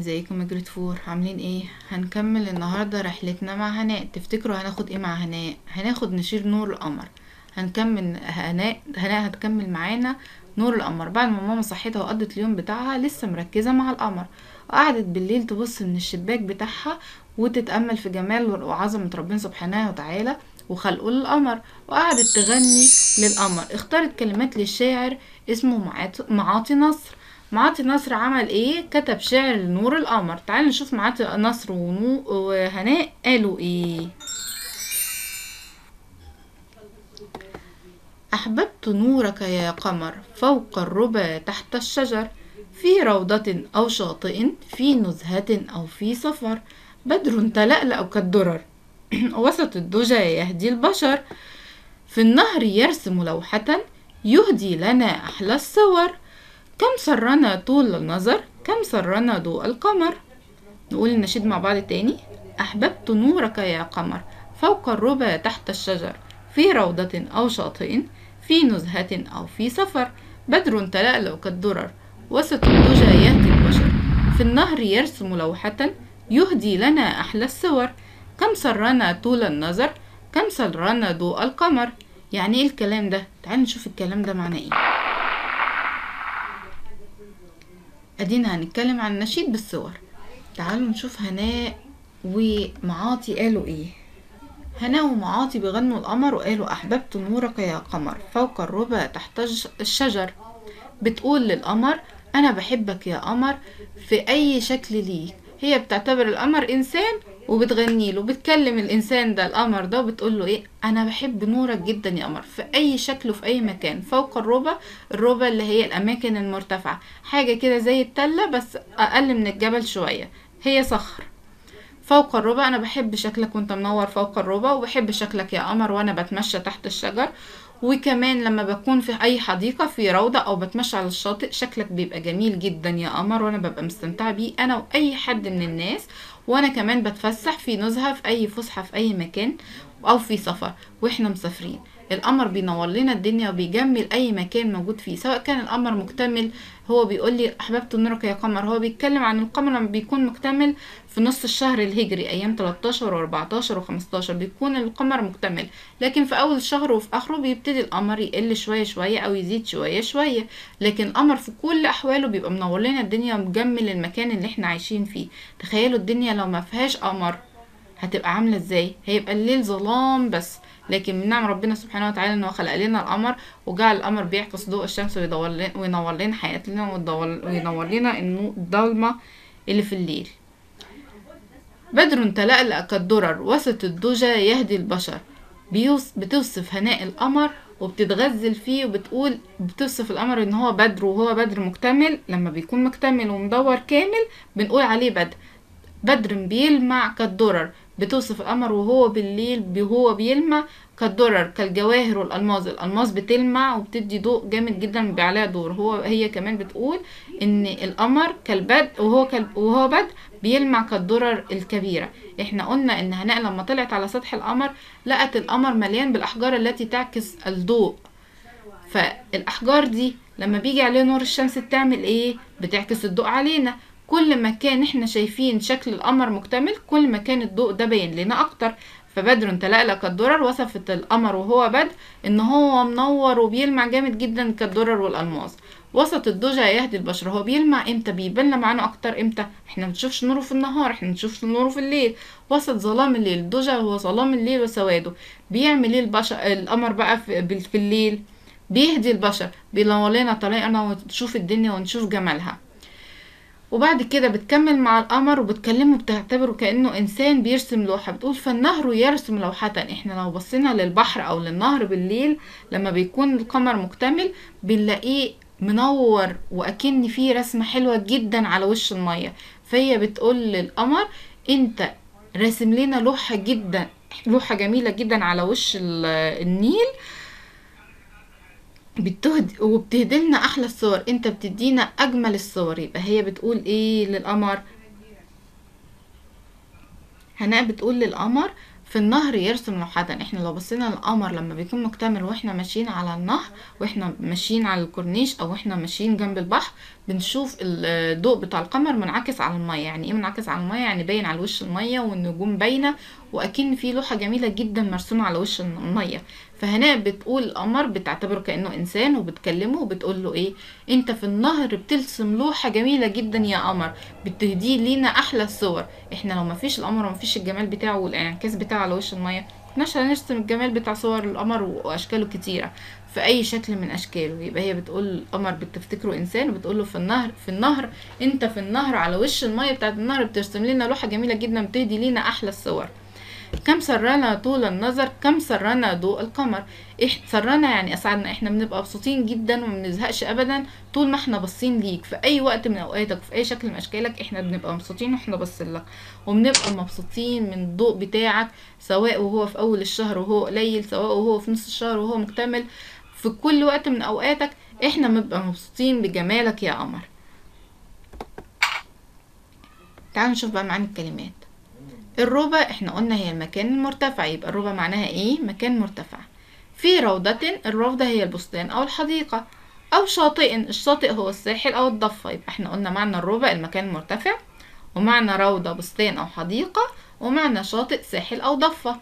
ازيكم يا جريد فور عاملين ايه هنكمل النهارده رحلتنا مع هناء تفتكروا هناخد ايه مع هناء هناخد نشير نور القمر هنكمل هناء هناء هتكمل معانا نور القمر بعد ما ماما صحتها وقضت اليوم بتاعها لسه مركزه مع القمر وقعدت بالليل تبص من الشباك بتاعها وتتامل في جمال وعظمه ربنا سبحانه وتعالى وخلقه للقمر وقعدت تغني للقمر اختارت كلمات للشاعر اسمه معاط- معاطي نصر معاطي نصر عمل ايه كتب شعر لنور القمر تعالوا نشوف معاطي نصر ونو- وهناء قالوا ايه أحببت نورك يا قمر فوق الربى تحت الشجر في روضة أو شاطئ في نزهة أو في سفر بدر تلألأ كالدرر وسط الدجى يهدي البشر في النهر يرسم لوحة يهدي لنا أحلى الصور كم سرنا طول النظر كم سرنا ضوء القمر نقول النشيد مع بعض تاني أحببت نورك يا قمر فوق الربى تحت الشجر في روضة أو شاطئ في نزهة أو في سفر بدر تلألأ كالدرر وسط الدجى يهدي البشر في النهر يرسم لوحة يهدي لنا أحلى الصور كم سرنا طول النظر كم سرنا ضوء القمر يعني ايه الكلام ده تعالوا نشوف الكلام ده معناه ايه ادينا هنتكلم عن النشيد بالصور تعالوا نشوف هناء ومعاطي قالوا ايه هناء ومعاطي بيغنوا القمر وقالوا احببت نورك يا قمر فوق الربى تحت الج- الشجر بتقول للقمر انا بحبك يا قمر في اي شكل ليك هي بتعتبر القمر انسان وبتغني له بتكلم الانسان ده القمر ده وبتقول له ايه انا بحب نورك جدا يا قمر في اي شكل وفي اي مكان فوق الربى الربى اللي هي الاماكن المرتفعه حاجه كده زي التله بس اقل من الجبل شويه هي صخر فوق الربع انا بحب شكلك وانت منور فوق الربع وبحب شكلك يا قمر وانا بتمشى تحت الشجر وكمان لما بكون في اي حديقة في روضة او بتمشى على الشاطئ شكلك بيبقى جميل جدا يا قمر وانا ببقى مستمتعة بيه انا واي حد من الناس وانا كمان بتفسح في نزهة في اي فسحة في اي مكان او في سفر واحنا مسافرين القمر بينور لنا الدنيا وبيجمل اي مكان موجود فيه سواء كان القمر مكتمل هو بيقول لي احببت نورك يا قمر هو بيتكلم عن القمر لما بيكون مكتمل في نص الشهر الهجري ايام 13 و14 و15 بيكون القمر مكتمل لكن في اول الشهر وفي اخره بيبتدي القمر يقل شويه شويه او يزيد شويه شويه لكن القمر في كل احواله بيبقى منور لنا الدنيا ومجمل المكان اللي احنا عايشين فيه تخيلوا الدنيا لو ما فيهاش قمر هتبقى عامله ازاي هيبقى الليل ظلام بس لكن من نعم ربنا سبحانه وتعالى ان هو خلق لنا القمر وجعل القمر بيعكس ضوء الشمس ويدور لنا وينور لنا حياتنا ويدور- وينور لنا النو- الضلمه اللي في الليل بدر تلألأ كالدرر وسط الدجى يهدي البشر بيوص بتوصف هناء القمر وبتتغزل فيه وبتقول بتوصف القمر ان هو بدر وهو بدر مكتمل لما بيكون مكتمل ومدور كامل بنقول عليه بدر بدر بيلمع كالدرر بتوصف القمر وهو بالليل وهو بيلمع كالدرر كالجواهر والالماظ الالماظ بتلمع وبتدي ضوء جامد جدا بيبقى عليها دور هو هي كمان بتقول ان القمر كالبدر وهو كال وهو بدر بيلمع كالدرر الكبيره احنا قلنا ان هناء لما طلعت على سطح القمر لقت القمر مليان بالاحجار التي تعكس الضوء فالاحجار دي لما بيجي عليه نور الشمس بتعمل ايه بتعكس الضوء علينا كل ما كان احنا شايفين شكل القمر مكتمل كل ما كان الضوء ده باين لنا اكتر فبدر تلألأ كالدرر وصفت القمر وهو بدر ان هو منور وبيلمع جامد جدا كالدرر والالماس وسط الدجى يهدي البشر هو بيلمع امتى بيبان معانا اكتر امتى احنا ما بنشوفش نوره في النهار احنا بنشوفش نوره في الليل وسط ظلام الليل الدجى هو ظلام الليل وسواده بيعمل ايه البشر القمر بقى في, بال- في الليل بيهدي البشر بينور لنا طريقنا ونشوف الدنيا ونشوف جمالها وبعد كده بتكمل مع القمر وبتكلمه بتعتبره كأنه إنسان بيرسم لوحة بتقول فالنهر يرسم لوحة احنا لو بصينا للبحر أو للنهر بالليل لما بيكون القمر مكتمل بنلاقيه منور وأكن فيه رسمة حلوة جدا على وش المية فهي بتقول للقمر انت راسم لنا لوحة جدا لوحة جميلة جدا على وش ال- النيل بتهد وبتهدي لنا احلى الصور انت بتدينا اجمل الصور يبقى هي بتقول ايه للقمر هناء بتقول للقمر في النهر يرسم لوحة احنا لو بصينا للقمر لما بيكون مكتمل واحنا ماشيين على النهر واحنا ماشيين على الكورنيش او احنا ماشيين جنب البحر بنشوف الضوء بتاع القمر منعكس على المية يعني ايه منعكس على المية يعني باين على وش المية والنجوم باينة واكن في لوحة جميلة جدا مرسومة على وش المية فهناء بتقول القمر بتعتبره كأنه انسان وبتكلمه وبتقول له ايه انت في النهر بترسم لوحة جميلة جدا يا قمر بتهدي لينا احلى الصور احنا لو مفيش القمر ومفيش الجمال بتاعه والانعكاس بتاعه على وش المية مكناش هنرسم الجمال بتاع صور القمر واشكاله كتيرة في اي شكل من اشكاله يبقى هي بتقول القمر بتفتكره انسان وبتقول له في النهر في النهر انت في النهر على وش الميه بتاعت النهر بترسم لنا لوحه جميله جدا بتهدي لينا احلى الصور كم سرنا طول النظر كم سرنا ضوء القمر إح سرنا يعني اسعدنا احنا بنبقى مبسوطين جدا وما بنزهقش ابدا طول ما احنا باصين ليك في اي وقت من اوقاتك في اي شكل من اشكالك احنا بنبقى مبسوطين واحنا باصين لك وبنبقى مبسوطين من الضوء بتاعك سواء وهو في اول الشهر وهو قليل سواء وهو في نص الشهر وهو مكتمل في كل وقت من اوقاتك احنا بنبقى مبسوطين بجمالك يا قمر تعالوا نشوف بقى معاني الكلمات الربا احنا قلنا هي المكان المرتفع يبقى الربا معناها ايه مكان مرتفع في روضة الروضة هي البستان او الحديقة او شاطئ الشاطئ هو الساحل او الضفة يبقى احنا قلنا معنى الربا المكان المرتفع ومعنى روضة بستان او حديقة ومعنى شاطئ ساحل او ضفة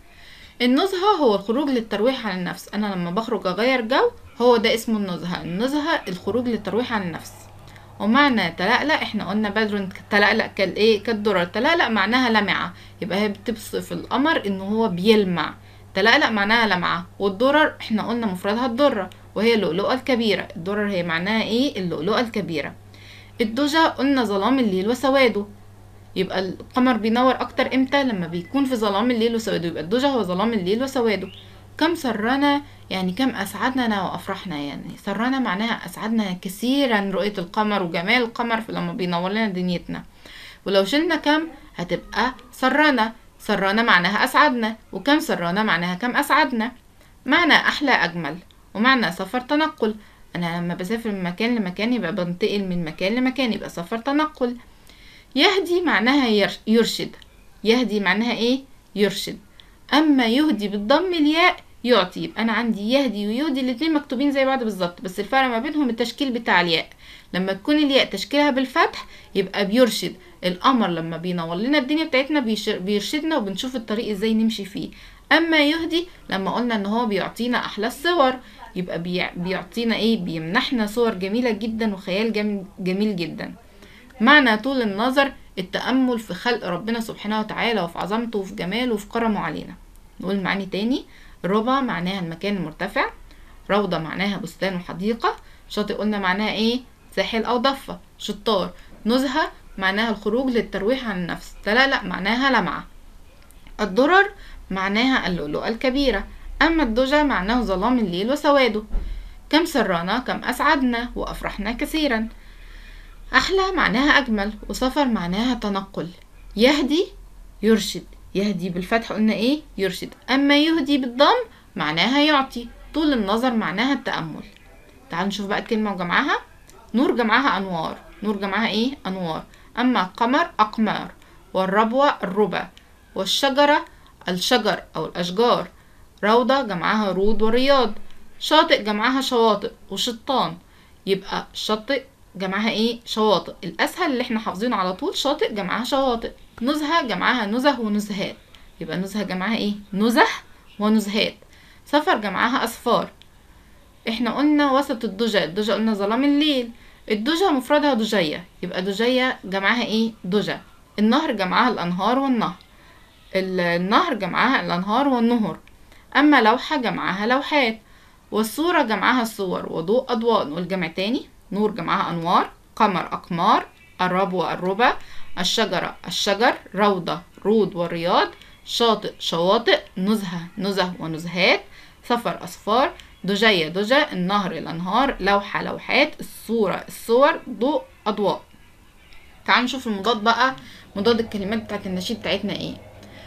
النزهة هو الخروج للترويح عن النفس انا لما بخرج اغير جو هو ده اسمه النزهة النزهة الخروج للترويح عن النفس ومعنى تلألأ احنا قلنا بدر تلألأ كالايه كالدرر تلألأ معناها لمعة يبقى هي بتوصف القمر ان هو بيلمع تلألأ معناها لمعة والدرر احنا قلنا مفردها الدرة وهي اللؤلؤة الكبيرة الدرر هي معناها ايه اللؤلؤة الكبيرة الدجى قلنا ظلام الليل وسواده يبقى القمر بينور اكتر امتى لما بيكون في ظلام الليل وسواده يبقى الدجى هو ظلام الليل وسواده كم سرنا يعني كم أسعدنا وأفرحنا يعني سرنا معناها أسعدنا كثيرا رؤية القمر وجمال القمر لما بينور لنا دنيتنا ولو شلنا كم هتبقى سرنا سرنا معناها أسعدنا وكم سرنا معناها كم أسعدنا معنى أحلى أجمل ومعنى سفر تنقل أنا لما بسافر من مكان لمكان يبقى بنتقل من مكان لمكان يبقى سفر تنقل يهدي معناها يرشد يهدي معناها إيه يرشد أما يهدي بالضم الياء يعطي يبقى انا عندي يهدي ويهدي الاتنين مكتوبين زي بعض بالظبط بس الفرق ما بينهم التشكيل بتاع الياء لما تكون الياء تشكيلها بالفتح يبقى بيرشد القمر لما بينور لنا الدنيا بتاعتنا بيرشدنا وبنشوف الطريق ازاي نمشي فيه اما يهدي لما قلنا ان هو بيعطينا احلى الصور يبقى بيعطينا ايه بيمنحنا صور جميله جدا وخيال جميل جدا معنى طول النظر التأمل في خلق ربنا سبحانه وتعالى وفي عظمته وفي جماله وفي كرمه علينا نقول معاني تاني ربع معناها المكان المرتفع روضة معناها بستان وحديقة شاطئ قلنا معناها ايه ساحل او ضفة شطار نزهة معناها الخروج للترويح عن النفس تلألأ معناها لمعة الدرر معناها اللؤلؤة الكبيرة أما الدجى معناه ظلام الليل وسواده كم سرانا كم أسعدنا وأفرحنا كثيرا أحلى معناها أجمل وسفر معناها تنقل يهدي يرشد يهدي بالفتح قلنا ايه يرشد اما يهدي بالضم معناها يعطي طول النظر معناها التأمل تعالوا نشوف بقى الكلمة وجمعها نور جمعها أنوار نور جمعها ايه أنوار أما قمر أقمار والربوة الربا والشجرة الشجر أو الأشجار روضة جمعها رود ورياض شاطئ جمعها شواطئ وشطان يبقى شاطئ جمعها ايه شواطئ الأسهل اللي احنا حافظينه على طول شاطئ جمعها شواطئ نزهة جمعها نزه ونزهات يبقى نزهة جمعها ايه نزه ونزهات سفر جمعها أسفار احنا قلنا وسط الدجى الدجى قلنا ظلام الليل الدجى مفردها دجية يبقى دجية جمعها ايه دجى النهر جمعها الأنهار والنهر النهر جمعها الأنهار والنهر أما لوحة جمعها لوحات والصورة جمعها الصور وضوء أضواء نقول جمع تاني نور جمعها أنوار قمر أقمار الربوة الربا الشجرة الشجر روضة رود ورياض شاطئ شواطئ نزهة نزه ونزهات سفر أسفار دجية دجى النهر الأنهار لوحة لوحات الصورة الصور ضوء أضواء تعالوا نشوف المضاد بقى مضاد الكلمات بتاعت النشيد بتاعتنا ايه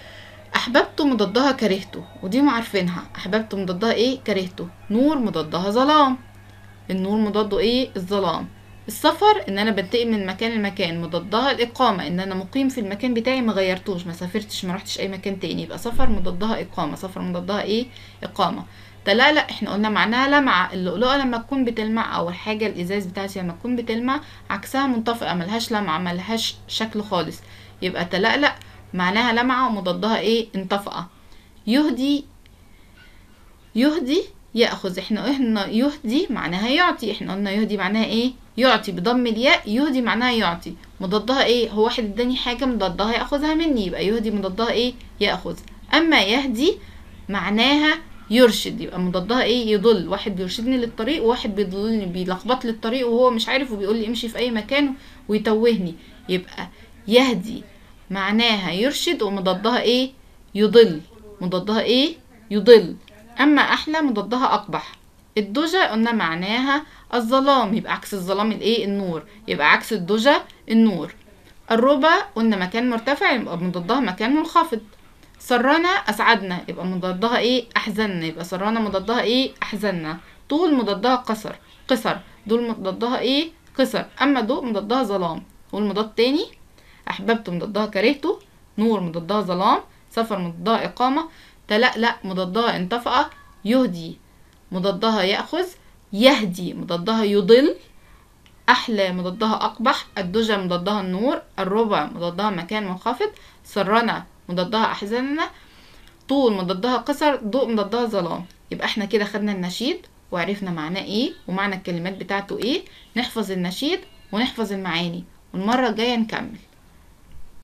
أحببت مضادها كرهته ودي معارفينها أحببت مضادها ايه كرهته نور مضادها ظلام النور مضاده ايه الظلام السفر ان انا بنتقل من مكان لمكان مضادها الاقامه ان انا مقيم في المكان بتاعي ما غيرتوش ما سافرتش ما رحتش اي مكان تاني يبقى سفر مضادها اقامه سفر مضادها ايه اقامه تلألأ احنا قلنا معناها لمعة اللؤلؤة لما تكون بتلمع او الحاجة الازاز بتاعتي لما تكون بتلمع عكسها منطفئة ملهاش لمعة ملهاش شكل خالص يبقى تلألأ معناها لمعة ومضادها ايه انطفأة يهدي يهدي يأخذ احنا قلنا يهدي معناها يعطي احنا قلنا يهدي معناها ايه يعطي بضم الياء يهدي معناها يعطي مضادها ايه هو واحد اداني حاجة مضادها يأخذها مني يبقى يهدي مضادها ايه يأخذ اما يهدي معناها يرشد يبقى مضادها ايه يضل واحد بيرشدني للطريق وواحد بيضلني بيلخبط لي الطريق وهو مش عارف وبيقول لي امشي في اي مكان ويتوهني يبقى يهدي معناها يرشد ومضادها ايه يضل مضادها ايه يضل اما احلى مضادها اقبح الدجى قلنا معناها الظلام يبقى عكس الظلام الايه النور يبقى عكس الدجى النور الربا قلنا مكان مرتفع يبقى مضادها مكان منخفض سرنا اسعدنا يبقى مضادها ايه احزننا يبقى سرنا مضادها ايه احزننا طول مضادها قصر قصر دول مضادها ايه قصر اما دول مضادها ظلام والمضاد تاني احببت مضادها كرهته نور مضادها ظلام سفر مضادها اقامه تلألأ مضادها انطفأ يهدي مضادها يأخذ يهدي مضادها يضل أحلى مضادها أقبح الدجى مضادها النور الربع مضادها مكان منخفض سرنا مضادها أحزاننا طول مضادها قصر ضوء مضادها ظلام يبقى احنا كده خدنا النشيد وعرفنا معناه ايه ومعنى الكلمات بتاعته ايه نحفظ النشيد ونحفظ المعاني والمرة الجاية نكمل